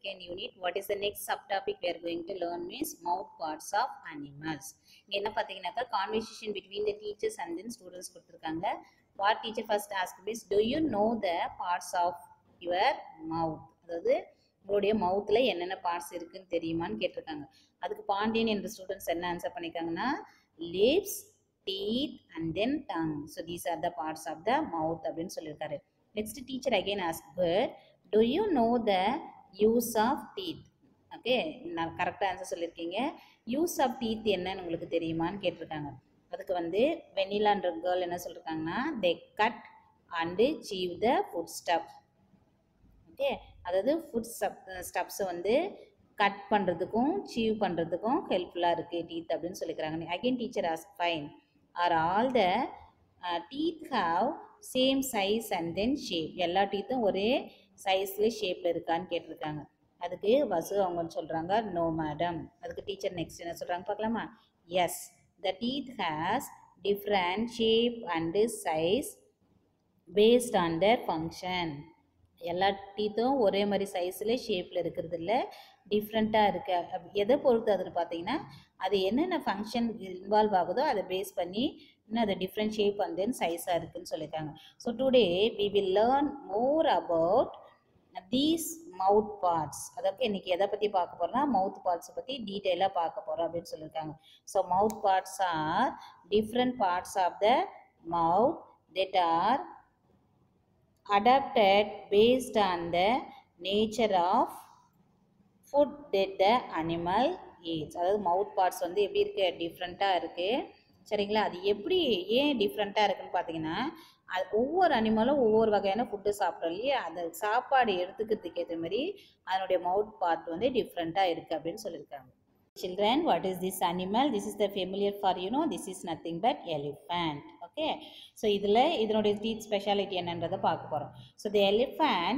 second unit. What is the next subtopic we are going to learn is mouth parts of animals. இங்க என்ன பார்த்தீங்கன்னாக்கா conversation between the teachers and then students கொடுத்துருக்காங்க what teacher first asked is do you know the parts of your mouth அதாவது உங்களுடைய மவுத்தில் என்னென்ன parts இருக்குன்னு தெரியுமான்னு கேட்டிருக்காங்க அதுக்கு பாண்டியன் என்ற ஸ்டூடெண்ட்ஸ் என்ன ஆன்சர் பண்ணியிருக்காங்கன்னா lips teeth and then tongue so these are the parts of the mouth அப்படின்னு சொல்லியிருக்காரு next teacher again ask to you know the use of teeth okay நான் கரெக்டாக ஆன்சர் சொல்லியிருக்கீங்க யூஸ் ஆஃப் டீத் என்னன்னு உங்களுக்கு தெரியுமான்னு கேட்டிருக்காங்க அதுக்கு வந்து வெண்ணிலான்ற கேர்ள் என்ன சொல்லியிருக்காங்கன்னா they cut and chew the food stuff okay அதாவது ஃபுட் ஸ்டப் ஸ்டப்ஸை வந்து கட் பண்ணுறதுக்கும் சீவ் பண்ணுறதுக்கும் ஹெல்ப்ஃபுல்லாக இருக்குது டீத் அப்படின்னு சொல்லிக்கிறாங்க again teacher ask fine are all the teeth have same size and then shape எல்லா டீத்தும் ஒரே சைஸில் ஷேப்பில் இருக்கான்னு கேட்டிருக்காங்க அதுக்கு வசு அவங்க சொல்கிறாங்க நோ மேடம் அதுக்கு டீச்சர் நெக்ஸ்ட் என்ன சொல்கிறாங்க பார்க்கலாமா yes the teeth has different shape and size based on the function எல்லா டீத்தும் ஒரே மாதிரி சைஸில் ஷேப்பில் இருக்கிறது இல்லை டிஃப்ரெண்ட்டாக இருக்கு எதை பொறுத்து அதுன்னு பார்த்தீங்கன்னா அது என்னென்ன ஃபங்க்ஷன் இன்வால்வ் ஆகுதோ அதை பேஸ் பண்ணி இன்னும் அது டிஃப்ரெண்ட் ஷேப் அண்ட் தென் சைஸாக இருக்குன்னு சொல்லியிருக்காங்க so today we will learn more about these mouth parts அதாவது இன்னைக்கு எதை பற்றி பார்க்க போகிறோம்னா மவுத் பார்ட்ஸை பற்றி டீட்டெயிலாக பார்க்க போகிறோம் அப்படின்னு சொல்லியிருக்காங்க so mouth parts are different parts of the mouth that are adapted based on the nature of food that the animal eats அதாவது மவுத் பார்ட்ஸ் வந்து எப்படி இருக்கு டிஃப்ரெண்ட்டாக இருக்குது சரிங்களா அது எப்படி ஏன் டிஃப்ரெண்ட்டாக இருக்குன்னு பார்த்தீங்கன்னா அது ஒவ்வொரு அனிமலும் ஒவ்வொரு வகையான ஃபுட்டு சாப்பிட்றோம் இல்லையா அந்த சாப்பாடு எடுத்துக்கிறதுக்கு ஏற்ற மாதிரி அதனுடைய மவுத் பார்ட் வந்து டிஃப்ரெண்ட்டாக இருக்குது அப்படின்னு சொல்லியிருக்காங்க children what is this animal this is the familiar for you know this is nothing but elephant okay so இதில் இதனுடைய டீத் ஸ்பெஷாலிட்டி என்னன்றதை பார்க்க போகிறோம் so the elephant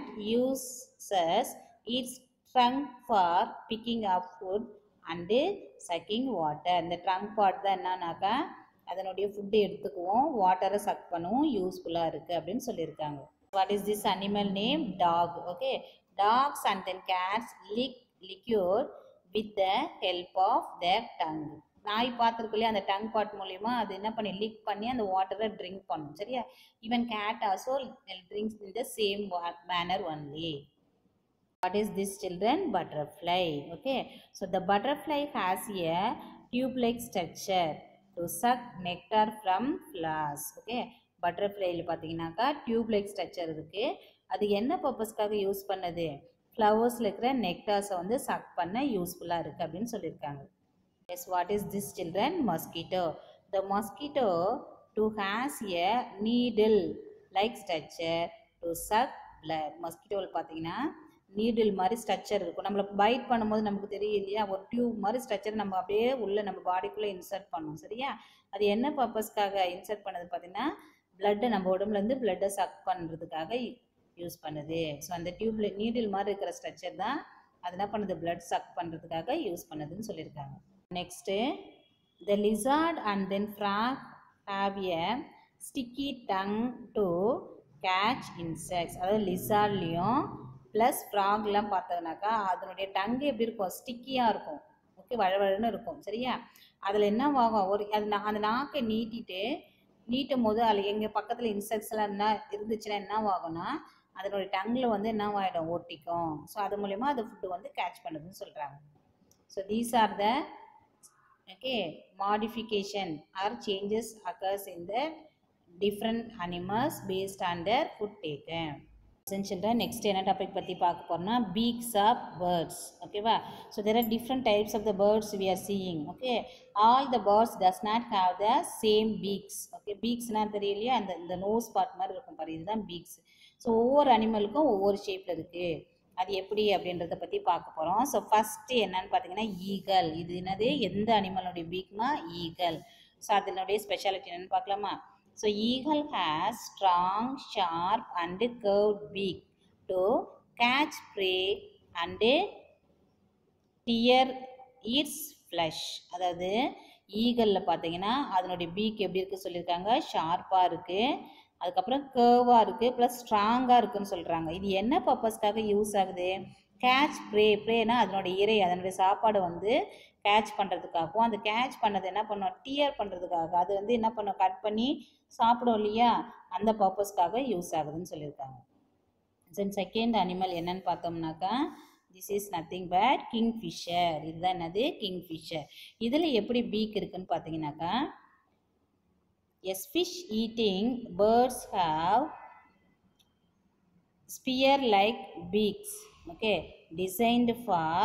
uses its trunk for picking up food and sucking water இந்த trunk part தான் என்னன்னாக்கா அதனுடைய food எடுத்துக்குவோம் வாட்டரை சக் பண்ணவும் யூஸ்ஃபுல்லாக இருக்குது அப்படின்னு சொல்லியிருக்காங்க what is this animal name dog okay dogs and then cats lick liquid with the help of the tongue நாய் பார்த்துருக்குள்ளே அந்த டங் பாட் மூலிமா அது என்ன பண்ணி லீக் பண்ணி அந்த வாட்டரை ட்ரிங்க் பண்ணும் சரியா even cat also drinks in the same manner only what is this children butterfly okay so the butterfly has a tube like structure to suck nectar from flowers okay பட்டர்ஃப்ளையில் பார்த்தீங்கன்னாக்கா tube like structure இருக்குது அது என்ன பர்பஸ்க்காக use பண்ணுது ஃப்ளவர்ஸில் இருக்கிற நெக்டார்ஸை வந்து chuck பண்ண யூஸ்ஃபுல்லாக இருக்குது அப்படின்னு சொல்லியிருக்காங்க yes what is this children mosquito the mosquito too has a needle like structure to suck blood மஸ்கிட்டோவில் பார்த்தீங்கன்னா நீடில் மாதிரி ஸ்ட்ரக்சர் இருக்கும் நம்மளை பைட் பண்ணும்போது நமக்கு தெரியும் இல்லையா ஒரு டியூப் மாதிரி ஸ்ட்ரக்சர் நம்ம அப்படியே உள்ள நம்ம பாடிக்குள்ளே இன்சர்ட் பண்ணும் சரியா அது என்ன பர்பஸ்க்காக இன்சர்ட் பண்ணது பார்த்தீங்கன்னா பிளட்டை நம்ம உடம்புலேருந்து பிளட்டை சக் பண்ணுறதுக்காக யூஸ் பண்ணுது ஸோ அந்த டியூப்ல நீடில் மாதிரி இருக்கிற ஸ்ட்ரக்சர் தான் அது என்ன பண்ணுது பிளட் சக் பண்ணுறதுக்காக யூஸ் பண்ணுதுன்னு சொல்லியிருக்காங்க next the lizard and then frog have a sticky tongue to catch insects அதாவது லிசார்ட்லேயும் ப்ளஸ் ஃப்ராக்லாம் பார்த்தோம்னாக்கா அதனுடைய டங்கு எப்படி இருக்கும் ஸ்டிக்கியாக இருக்கும் ஓகே வழவழன்னு இருக்கும் சரியா அதில் என்ன ஆகும் ஒரு அது அந்த நாக்கை நீட்டிட்டு நீட்டும் போது அதில் எங்கள் பக்கத்தில் இன்செக்ட்ஸ்லாம் என்ன இருந்துச்சுன்னா என்ன ஆகும்னா அதனுடைய டங்கில் வந்து என்ன ஆகிடும் ஒட்டிக்கும் ஸோ அது மூலயமா அது ஃபுட்டு வந்து கேட்ச் பண்ணுதுன்னு சொல்கிறாங்க so these are the okay modification or changes occurs in the different animals based on their food taken children next என்ன டாபிக் பற்றி பார்க்க போகிறோம்னா பீக்ஸ் ஆஃப் பேர்ட்ஸ் ஓகேவா so there are different types of the birds we are seeing okay all the birds does not have the same beaks okay பீக்ஸ்னால் தெரியலையா அந்த இந்த nose part மாதிரி இருக்கும் பாரு இதுதான் பீக்ஸ் ஸோ ஒவ்வொரு அனிமலுக்கும் ஒவ்வொரு ஷேப்பில் இருக்குது அது எப்படி அப்படின்றத பற்றி பார்க்க போகிறோம் ஸோ ஃபஸ்ட்டு என்னன்னு பார்த்தீங்கன்னா ஈகல் இது என்னது எந்த அனிமலுடைய பீக்னா ஈகல் ஸோ அதனுடைய ஸ்பெஷாலிட்டி என்னென்னு பார்க்கலாமா so eagle has strong sharp and curve beak to catch prey and tear its flesh அதாவது ஈகலில் பார்த்தீங்கன்னா அதனுடைய பீக் எப்படி இருக்குது சொல்லியிருக்காங்க ஷார்ப்பாக இருக்குது அதுக்கப்புறம் கேர்வாக இருக்குது ப்ளஸ் ஸ்ட்ராங்காக இருக்குன்னு சொல்கிறாங்க இது என்ன பர்பஸ்க்காக யூஸ் ஆகுது கேட்ச் ப்ரே ப்ரேனா அதனுடைய இறை அதனுடைய சாப்பாடு வந்து கேட்ச் பண்ணுறதுக்காகவும் அந்த கேட்ச் பண்ணது என்ன பண்ணும் டியர் பண்ணுறதுக்காக அது வந்து என்ன பண்ணும் கட் பண்ணி சாப்பிடும் இல்லையா அந்த பர்பஸ்க்காக யூஸ் ஆகுதுன்னு சொல்லியிருக்காங்க தென் செகண்ட் அனிமல் என்னன்னு பார்த்தோம்னாக்கா this is nothing but kingfisher இதுதான் என்னது கிங் ஃபிஷர் இதில் எப்படி பீக் இருக்குன்னு பார்த்தீங்கன்னாக்கா yes fish eating birds have spear like beaks okay designed for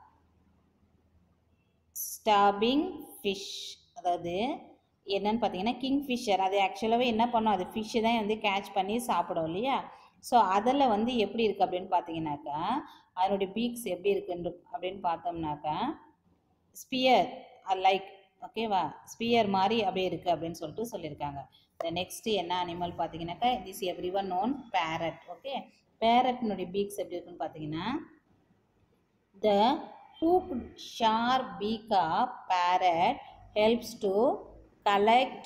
stabbing fish அதாவது என்னன்னு பார்த்தீங்கன்னா கிங் ஃபிஷர் அது ஆக்சுவலாகவே என்ன பண்ணும் அது ஃபிஷ்ஷு தான் வந்து கேட்ச் பண்ணி சாப்பிடும் இல்லையா ஸோ அதில் வந்து எப்படி இருக்குது அப்படின்னு பார்த்தீங்கன்னாக்கா அதனுடைய பீக்ஸ் எப்படி இருக்குன்னு அப்படின்னு பார்த்தோம்னாக்கா ஸ்பியர் லைக் ஓகேவா ஸ்பியர் மாதிரி அப்படியே இருக்குது அப்படின்னு சொல்லிட்டு சொல்லியிருக்காங்க இந்த நெக்ஸ்ட் என்ன அனிமல் பார்த்தீங்கன்னாக்கா this everyone known parrot okay பேரட்னுடைய பீக்ஸ் எப்படி இருக்குன்னு பார்த்தீங்கன்னா the hooked sharp beak of parrot helps to collect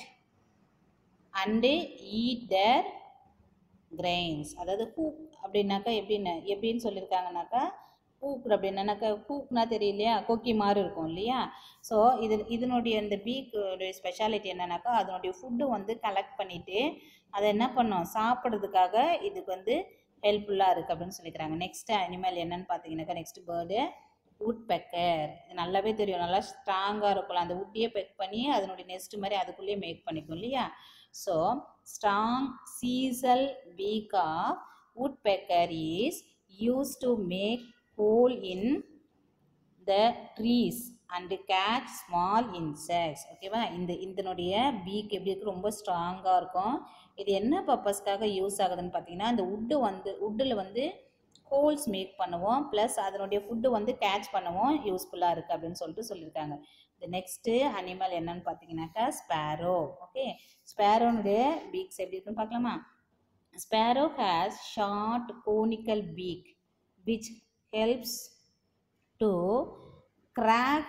and eat their grains அதாவது ஹூக் அப்படின்னாக்கா எப்படின்னு எப்படின்னு சொல்லியிருக்காங்கனாக்கா ஹூக் அப்படின்னாக்கா ஹூக்னா தெரியலையா கொக்கி மாதிரி இருக்கும் இல்லையா ஸோ இது இதனுடைய இந்த பீக்குடைய ஸ்பெஷாலிட்டி என்னன்னாக்கா அதனுடைய ஃபுட்டு வந்து கலெக்ட் பண்ணிவிட்டு அதை என்ன பண்ணும் சாப்பிட்றதுக்காக இதுக்கு வந்து ஹெல்ப்ஃபுல்லாக இருக்குது அப்படின்னு சொல்லிக்கிறாங்க நெக்ஸ்ட் அனிமல் என்னன்னு பார்த்தீங்கன்னாக்கா நெக்ஸ்ட் பேர்டு wood பெக்கர் நல்லாவே தெரியும் நல்லா ஸ்ட்ராங்காக இருக்கும் அந்த உட்டியே பெக் பண்ணி அதனுடைய நெஸ்ட் மாதிரி அதுக்குள்ளேயே மேக் பண்ணிக்கும் இல்லையா so strong chisel beak of wood pecker is use to make hole in the trees and catch small insects ஓகேவா இந்த இதனுடைய பீக் எப்படி இருக்கு ரொம்ப ஸ்ட்ராங்காக இருக்கும் இது என்ன பர்பஸ்க்காக யூஸ் ஆகுதுன்னு பார்த்தீங்கன்னா இந்த உட்டு வந்து உட்டில் வந்து ஹோல்ஸ் மேக் பண்ணுவோம் ப்ளஸ் அதனுடைய ஃபுட்டு வந்து கேட்ச் பண்ணுவோம் யூஸ்ஃபுல்லாக இருக்குது அப்படின்னு சொல்லிட்டு சொல்லியிருக்காங்க இந்த நெக்ஸ்ட்டு அனிமல் என்னன்னு பார்த்தீங்கன்னாக்கா ஸ்பேரோ ஓகே ஸ்பேரோனுடைய பீக்ஸ் எப்படி இருக்குன்னு பார்க்கலாமா sparrow has short conical beak which helps to crack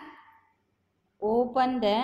open the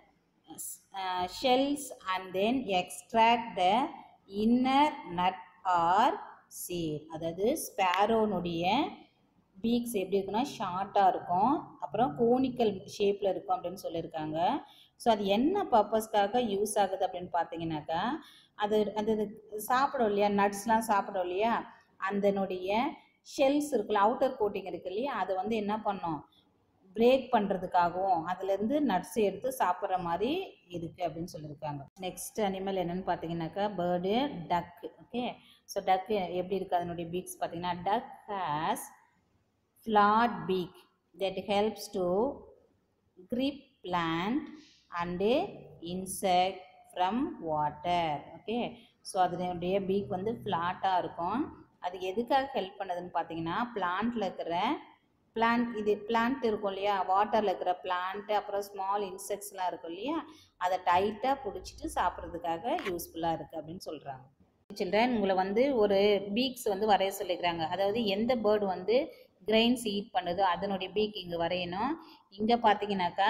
uh, shells and then extract the inner nut or seed அதாவது ஸ்பேரோனுடைய பீக்ஸ் எப்படி இருக்குன்னா ஷார்ட்டாக இருக்கும் அப்புறம் கோனிக்கல் ஷேப்பில் இருக்கும் அப்படின்னு சொல்லியிருக்காங்க ஸோ அது என்ன பர்பஸ்க்காக யூஸ் ஆகுது அப்படின்னு பார்த்தீங்கன்னாக்கா அது அது சாப்பிடும் இல்லையா நட்ஸ்லாம் சாப்பிடும் இல்லையா அதனுடைய ஷெல்ஸ் இருக்குல்ல அவுட்டர் கோட்டிங் இருக்கு இல்லையா அதை வந்து என்ன பண்ணும் பிரேக் பண்ணுறதுக்காகவும் அதுலேருந்து நட்ஸ் எடுத்து சாப்பிட்ற மாதிரி இருக்குது அப்படின்னு சொல்லியிருக்காங்க நெக்ஸ்ட் அனிமல் என்னன்னு பார்த்தீங்கன்னாக்கா bird duck okay so duck எப்படி இருக்குது அதனுடைய பீக்ஸ் பார்த்தீங்கன்னா duck has flat beak that helps to grip plant and insect from water okay so அதனுடைய பீக் வந்து ஃப்ளாட்டாக இருக்கும் அது எதுக்காக ஹெல்ப் பண்ணுதுன்னு பார்த்தீங்கன்னா பிளான்ட்டில் இருக்கிற பிளான்ட் இது பிளான்ட் இருக்கும் இல்லையா வாட்டரில் இருக்கிற பிளான்ட் அப்புறம் ஸ்மால் இன்செக்ட்ஸ்லாம் இருக்கும் இல்லையா அதை டைட்டாக பிடிச்சிட்டு சாப்பிட்றதுக்காக யூஸ்ஃபுல்லாக இருக்குது அப்படின்னு சொல்கிறாங்க சில்ட்ரன் உங்களை வந்து ஒரு பீக்ஸ் வந்து வரைய சொல்லிக்கிறாங்க அதாவது எந்த பேர்டு வந்து கிரெயின்ஸ் ஈட் பண்ணுதோ அதனுடைய பீக் இங்கே வரையணும் இங்கே பார்த்தீங்கன்னாக்கா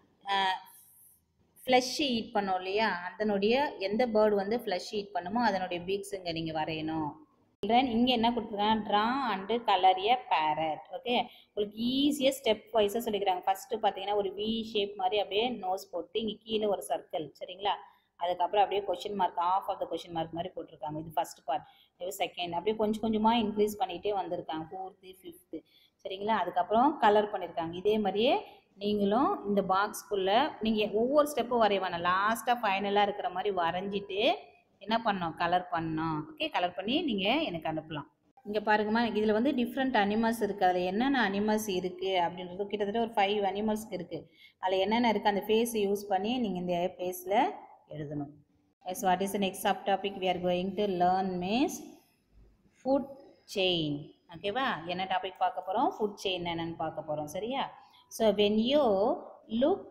ஃப்ளஷ் ஈட் பண்ணோம் இல்லையா அதனுடைய எந்த பேர்டு வந்து ஃப்ளஷ் ஈட் பண்ணுமோ அதனுடைய பீக்ஸ் இங்கே நீங்கள் வரையணும் சில்ட்ரன் இங்கே என்ன கொடுத்துருக்காங்க draw and colour a parrot okay உங்களுக்கு ஈஸியாக ஸ்டெப் வைஸாக சொல்லிக்கிறாங்க ஃபஸ்ட்டு பார்த்தீங்கன்னா ஒரு வி ஷேப் மாதிரி அப்படியே நோஸ் போட்டு இங்கே கீழே ஒரு சர்க்கிள் சரிங்களா அதுக்கப்புறம் அப்படியே question mark of of the question mark மாதிரி போட்டிருக்காங்க இது ஃபஸ்ட் பார்ட் இது செகண்ட் அப்படியே கொஞ்சம் கொஞ்சமாக இன்க்ரீஸ் பண்ணிகிட்டே வந்திருக்காங்க ஃபோர்த்து ஃபிஃப்த்து சரிங்களா அதுக்கப்புறம் கலர் பண்ணியிருக்காங்க இதே மாதிரியே நீங்களும் இந்த பாக்ஸ்க்குள்ளே நீங்கள் ஒவ்வொரு ஸ்டெப்பும் வரைய வேணாம் லாஸ்ட்டாக ஃபைனலாக இருக்கிற மாதிரி வரைஞ்சிட்டு என்ன பண்ணோம் கலர் பண்ணோம் ஓகே கலர் பண்ணி நீங்கள் எனக்கு அனுப்பலாம் இங்கே பாருங்கம்மா இதில் வந்து டிஃப்ரெண்ட் அனிமல்ஸ் இருக்குது அதில் என்னென்ன அனிமல்ஸ் இருக்குது அப்படின்றது கிட்டத்தட்ட ஒரு ஃபைவ் அனிமல்ஸ்க்கு இருக்குது அதில் என்னென்ன இருக்குது அந்த ஃபேஸ் யூஸ் பண்ணி நீங்கள் இந்த ஃபேஸில் எழுதணும் yes what is next subtopic we are going to learn means food chain ஓகேவா என்ன டாபிக் பார்க்க போகிறோம் ஃபுட் செயின் என்னன்னு பார்க்க போகிறோம் சரியா so when you look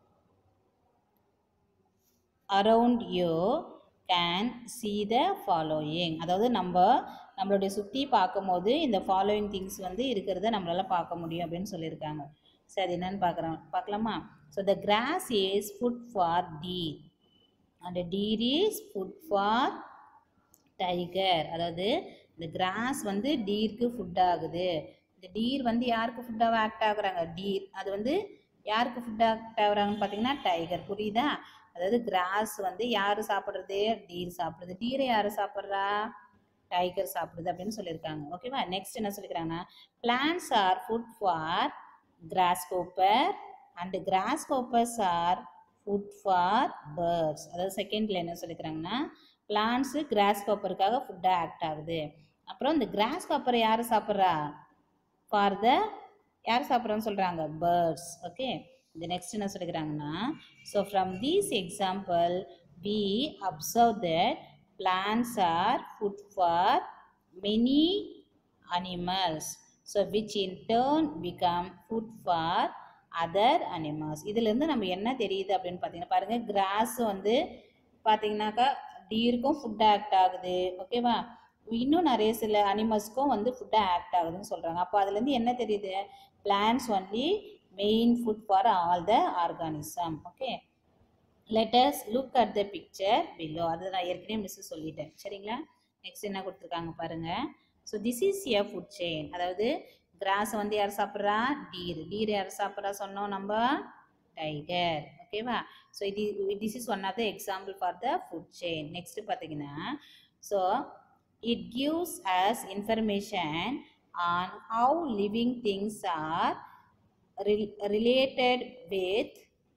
around you can see the following அதாவது நம்ம நம்மளுடைய சுற்றி பார்க்கும்போது இந்த ஃபாலோயிங் திங்ஸ் வந்து இருக்கிறத நம்மளால் பார்க்க முடியும் அப்படின்னு சொல்லியிருக்காங்க சரி அது என்னன்னு பார்க்குறோம் பார்க்கலாமா so the grass is food for deer and deer is food for tiger அதாவது இந்த கிராஸ் வந்து டீருக்கு ஃபுட் ஆகுது இந்த டீர் வந்து யாருக்கு ஃபுட்டாக ஆக்ட் ஆகுறாங்க டீர் அது வந்து யாருக்கு ஃபுட் ஆக்ட் ஆகுறாங்கன்னு பார்த்தீங்கன்னா டைகர் புரியுதா அதாவது கிராஸ் வந்து யார் சாப்பிட்றது டீர் சாப்பிடுது டீரை யார் சாப்பிட்றா டைகர் சாப்பிடுது அப்படின்னு சொல்லியிருக்காங்க ஓகேவா நெக்ஸ்ட் என்ன சொல்லிக்கிறாங்கன்னா plants are food for grasshopper and grasshoppers are food for birds அதாவது செகண்டில் என்ன சொல்லிக்கிறாங்கன்னா பிளான்ஸு கிராஸ் காப்பருக்காக ஃபுட்டாக ஆக்ட் ஆகுது அப்புறம் இந்த கிராஸ் காப்பரை யார் சாப்பிட்றா ஃபார் த யார் சாப்பிட்றான்னு சொல்கிறாங்க பேர்ட்ஸ் ஓகே இந்த நெக்ஸ்ட் என்ன சொல்லிக்கிறாங்கன்னா so from these example we observe that plants are food for many animals so which in turn become food for other animals இதுலேருந்து நம்ம என்ன தெரியுது அப்படின்னு பார்த்தீங்கன்னா பாருங்கள் கிராஸ் வந்து பார்த்தீங்கன்னாக்கா டீருக்கும் ஃபுட் ஆக்ட் ஆகுது ஓகேவா இன்னும் நிறைய சில அனிமல்ஸ்க்கும் வந்து ஃபுட்டாக ஆக்ட் ஆகுதுன்னு சொல்கிறாங்க அப்போ அதுலேருந்து என்ன தெரியுது plants only main food for all the organism okay let's look at the picture below அது நான் ஏற்கனவே மிஸ் சொல்லிட்டேன் சரிங்களா நெக்ஸ்ட் என்ன கொடுத்துருக்காங்க பாருங்கள் so this is a food chain அதாவது கிராஸை வந்து யார் சாப்பிட்றா டீர் டீர் யார் சாப்பிட்றா சொன்னோம் நம்ம டைகர் ஓகேவா ஸோ இது this is one of the example for the food chain next பார்த்தீங்கன்னா so it gives us information on how living things are re- related with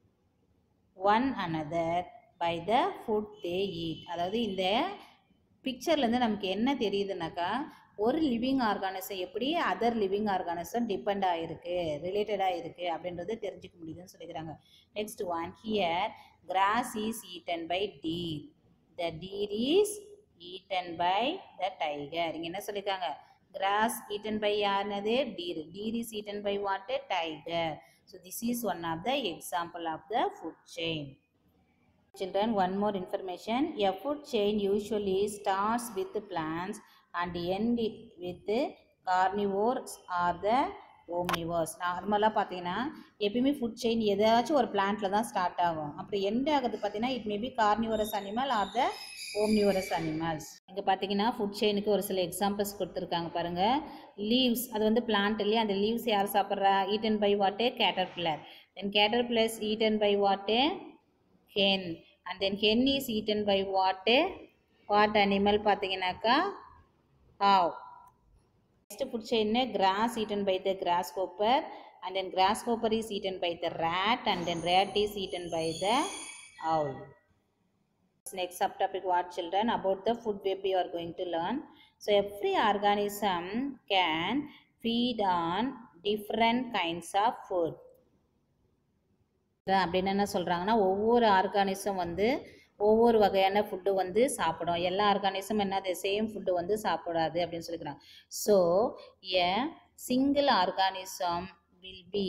one another by the food they eat அதாவது இந்த பிக்சர்லேருந்து நமக்கு என்ன தெரியுதுனாக்கா ஒரு living organism எப்படி other living organism depend ஆகிருக்கு ரிலேட்டடாக இருக்குது அப்படின்றது தெரிஞ்சுக்க முடியுதுன்னு சொல்லிக்கிறாங்க next one here grass is eaten by deer the deer is eaten by the tiger இங்கே என்ன சொல்லியிருக்காங்க கிராஸ் ஈட்டன் பை யாருனது deer deer is eaten by what tiger so this is one of the example of the food chain Children, one more information. A food chain usually starts with plants and end with carnivores or the omnivores நார்மலாக பார்த்தீங்கன்னா எப்பயுமே food chain ஏதாச்சும் ஒரு பிளான்ட்டில் தான் start ஆகும் அப்புறம் end ஆகுது பார்த்தீங்கன்னா it maybe carnivores animal are the omnivores animals இங்கே பார்த்தீங்கன்னா ஃபுட் செயினுக்கு ஒரு சில எக்ஸாம்பிள்ஸ் கொடுத்துருக்காங்க பாருங்கள் லீவ்ஸ் அது வந்து பிளான்ட் இல்லையா அந்த லீவ்ஸ் யார் சாப்பிட்றா eaten by what caterpillar then caterpillars eaten by what hen and then hen is eaten by what what animal பார்த்தீங்கன்னாக்கா how next food chain grass eaten by the grasshopper and then grasshopper is eaten by the rat and then rat is eaten by the owl next subtopic what children about the food web you are going to learn so every organism can feed on different kinds of food அப்படின்னு என்ன சொல்கிறாங்கன்னா ஒவ்வொரு organism வந்து ஒவ்வொரு வகையான food வந்து சாப்பிடும் எல்லா ஆர்கானிசம் என்னது சேம் ஃபுட்டு வந்து சாப்பிடாது அப்படின்னு சொல்லிக்கிறாங்க so a single organism will be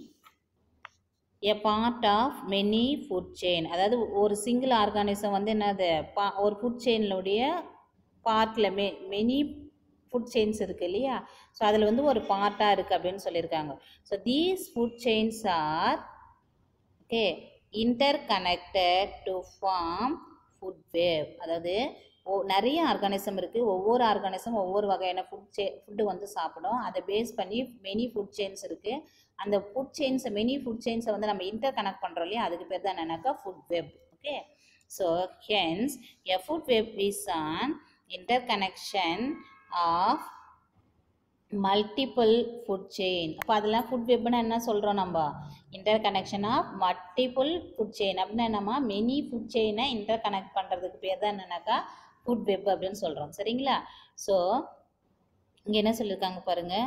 a part of many food chain அதாவது ஒரு சிங்கிள் ஆர்கானிசம் வந்து என்னது பா ஒரு ஃபுட் செயினுடைய பார்ட்டில் மெ மெனி ஃபுட் செயின்ஸ் இருக்குது இல்லையா ஸோ அதில் வந்து ஒரு பார்ட்டாக இருக்குது அப்படின்னு சொல்லியிருக்காங்க so these food chains are okay interconnected to form food web அதாவது ஓ நிறைய ஆர்கானிசம் இருக்குது ஒவ்வொரு ஆர்கானிசம் ஒவ்வொரு வகையான ஃபுட் சே ஃபுட்டு வந்து சாப்பிடும் அதை பேஸ் பண்ணி மெனி ஃபுட் செயின்ஸ் இருக்குது அந்த ஃபுட் செயின்ஸை மெனி ஃபுட் செயின்ஸை வந்து நம்ம இன்டர் கனெக்ட் பண்ணுறோம் இல்லையா அதுக்கு பேர் தான் என்னன்னாக்கா food web okay so hence a food web is an interconnection of multiple food chain அப்போ அதெல்லாம் ஃபுட் வெப்னா என்ன சொல்கிறோம் நம்ம interconnection of multiple food chain அப்படின்னா என்னம்மா மெனி ஃபுட் செயினை இன்டர் கனெக்ட் பண்ணுறதுக்கு பேர் தான் என்னன்னாக்கா ஃபுட் வெப் அப்படின்னு சொல்கிறோம் சரிங்களா ஸோ இங்கே என்ன சொல்லியிருக்காங்க பாருங்கள்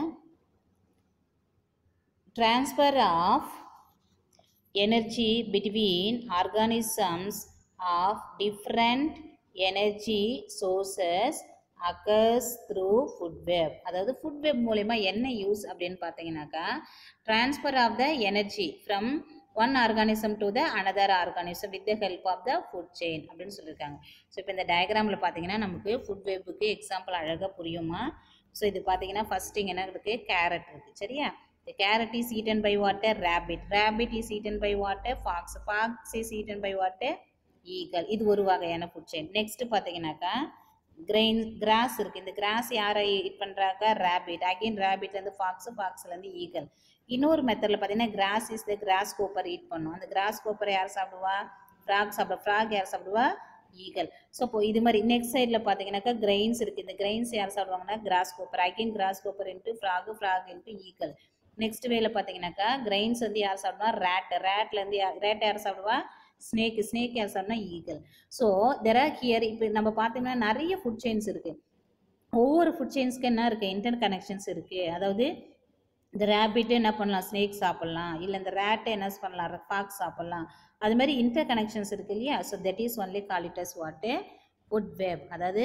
transfer of energy between organisms of different energy sources occurs through food web அதாவது ஃபுட் வெப் மூலயமா என்ன யூஸ் அப்படின்னு பார்த்தீங்கன்னாக்கா transfer of the energy from one organism to the another organism with the help of the food chain அப்படின்னு சொல்லியிருக்காங்க so இப்போ இந்த டயக்ராமில் பார்த்தீங்கன்னா நமக்கு ஃபுட் வெப்புக்கு எக்ஸாம்பிள் அழகாக புரியுமா ஸோ இது பார்த்தீங்கன்னா ஃபர்ஸ்ட் இங்கே என்ன இருக்குது கேரட் இருக்குது சரியா The carrot is eaten by what? A rabbit. Rabbit is eaten by what? A fox. Fox is eaten by what? A eagle. இது ஒரு வகையான ஃபுட் செயின் நெக்ஸ்ட் பார்த்தீங்கன்னாக்கா கிரெயின் கிராஸ் இருக்குது இந்த கிராஸ் யாரை ஈட் பண்ணுறாங்க ரேபிட் அகெயின் ரேபிட்லேருந்து fox ஃபாக்ஸ்லேருந்து ஈகல் இன்னொரு மெத்தடில் பார்த்தீங்கன்னா grass is the grasshopper eat பண்ணும் அந்த கிராஸ் கோப்பரை யார் சாப்பிடுவா ஃப்ராக் சாப்பிட ஃப்ராக் யார் சாப்பிடுவா ஈகல் ஸோ இப்போ இது மாதிரி நெக்ஸ்ட் சைடில் பார்த்தீங்கன்னாக்கா கிரெயின்ஸ் இருக்குது இந்த கிரெயின்ஸ் யார் சாப்பிடுவாங்கன்னா grasshopper again grasshopper into frog frog into eagle next வேல பார்த்தீங்கன்னாக்கா கிரெயின்ஸ் வந்து யார் சாப்பிடுவா ரேட் ரேட்லேருந்து யார் ரேட் யார் சாப்பிடுவா ஸ்னேக் ஸ்னேக் யார் சாப்பிடுனா eagle so there are here இப்போ நம்ம பார்த்தீங்கன்னா நிறைய ஃபுட் செயின்ஸ் இருக்குது ஒவ்வொரு ஃபுட் செயின்ஸ்க்கு என்ன இருக்குது இன்டர் கனெக்ஷன்ஸ் இருக்குது அதாவது இந்த ரேபிட்டு என்ன பண்ணலாம் ஸ்னேக் சாப்பிட்லாம் இல்லை இந்த ரேட்டை என்ன பண்ணலாம் ஃபாக்ஸ் சாப்பிட்லாம் அது மாதிரி இன்டர் கனெக்ஷன்ஸ் இருக்கு இல்லையா so that is only call it as what food web அதாவது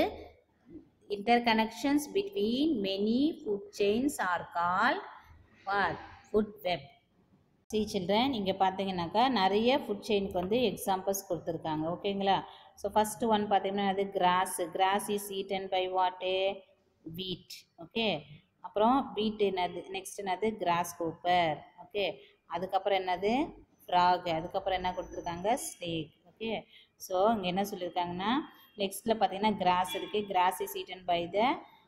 interconnections between many food chains are call what food web see children இங்கே பார்த்தீங்கன்னாக்கா நிறைய ஃபுட் செயினுக்கு வந்து எக்ஸாம்பிள்ஸ் கொடுத்துருக்காங்க ஓகேங்களா ஸோ ஃபஸ்ட்டு ஒன் பார்த்தீங்கன்னா அது grass grass is eaten by what wheat okay அப்புறம் வீட் என்னது நெக்ஸ்ட் என்னது கிராஸ் கூப்பர் ஓகே அதுக்கப்புறம் என்னது ஃப்ராக் அதுக்கப்புறம் என்ன கொடுத்துருக்காங்க ஸ்னேக் ஓகே ஸோ இங்கே என்ன சொல்லியிருக்காங்கன்னா நெக்ஸ்ட்டில் பார்த்தீங்கன்னா கிராஸ் இருக்குது grass is eaten by the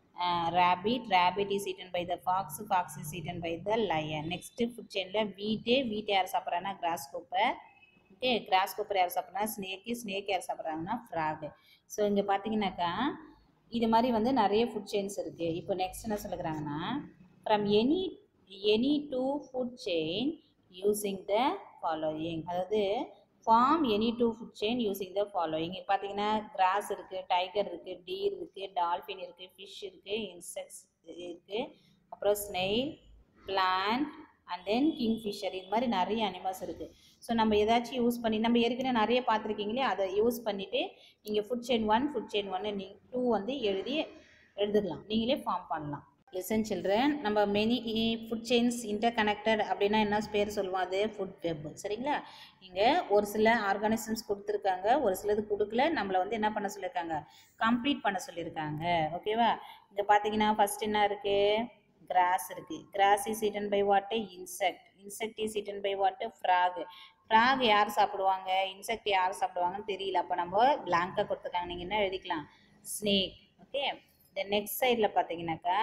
rabbit rabbit is eaten by the fox fox is eaten by the lion next food செயினில் வீட்டு வீட்டு யார் சாப்பிட்றாங்கன்னா grasshopper okay grasshopper யார் சாப்பிட்றா ஸ்னேக்கு ஸ்னேக் யார் சாப்பிட்றாங்கன்னா ஃப்ராகு ஸோ இங்கே பார்த்தீங்கன்னாக்கா இது மாதிரி வந்து நிறைய ஃபுட் செயின்ஸ் இருக்குது இப்போ நெக்ஸ்ட் என்ன சொல்லுறாங்கன்னா from any any two food chain using the following அதாவது form any two food chain using the following பார்த்தீங்கன்னா கிராஸ் இருக்குது டைகர் இருக்குது டீர் இருக்குது டால்ஃபின் இருக்குது ஃபிஷ் இருக்குது இன்செக்ட்ஸ் இருக்குது அப்புறம் snail plant and then kingfisher இது மாதிரி நிறைய அனிமல்ஸ் இருக்குது ஸோ நம்ம ஏதாச்சும் யூஸ் பண்ணி நம்ம ஏற்கனவே நிறைய பார்த்துருக்கீங்களே அதை யூஸ் பண்ணிவிட்டு நீங்கள் food chain one food chain ஒன்று நீ டூ வந்து எழுதி எழுதுக்கலாம் நீங்களே ஃபார்ம் பண்ணலாம் லிசன் சில்ட்ரன் நம்ம many food chains interconnected அப்படின்னா என்ன பேர் சொல்லுவோம் அது ஃபுட் வெப் சரிங்களா இங்கே ஒரு சில ஆர்கானிசம்ஸ் கொடுத்துருக்காங்க ஒரு சிலது கொடுக்கல நம்மளை வந்து என்ன பண்ண சொல்லியிருக்காங்க கம்ப்ளீட் பண்ண சொல்லியிருக்காங்க ஓகேவா இங்கே பார்த்தீங்கன்னா ஃபஸ்ட் என்ன இருக்குது கிராஸ் இருக்குது grass is eaten by what insect insect is eaten by what frog frog யார் சாப்பிடுவாங்க இன்செக்ட் யார் சாப்பிடுவாங்கன்னு தெரியல அப்போ நம்ம பிளாங்காக கொடுத்துருக்காங்க நீங்கள் என்ன எழுதிக்கலாம் ஸ்னேக் ஓகே தென் நெக்ஸ்ட் சைடில் பார்த்தீங்கன்னாக்கா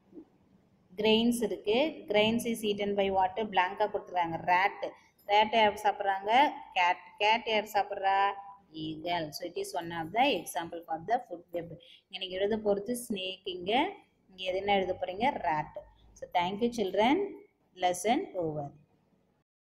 கிரெயின்ஸ் இருக்குது கிரெயின்ஸ் இஸ் ஈட்டன் பை வாட்டு பிளாங்காக கொடுத்துருக்காங்க ரேட்டு ரேட்டை யார் சாப்பிட்றாங்க கேட் கேட் யார் சாப்பிட்றா eagle so it is one of the example for the food web இங்கே நீங்கள் எழுத போகிறது ஸ்னேக் இங்கே இங்கே எது என்ன எழுத போகிறீங்க ரேட் so thank you children lesson over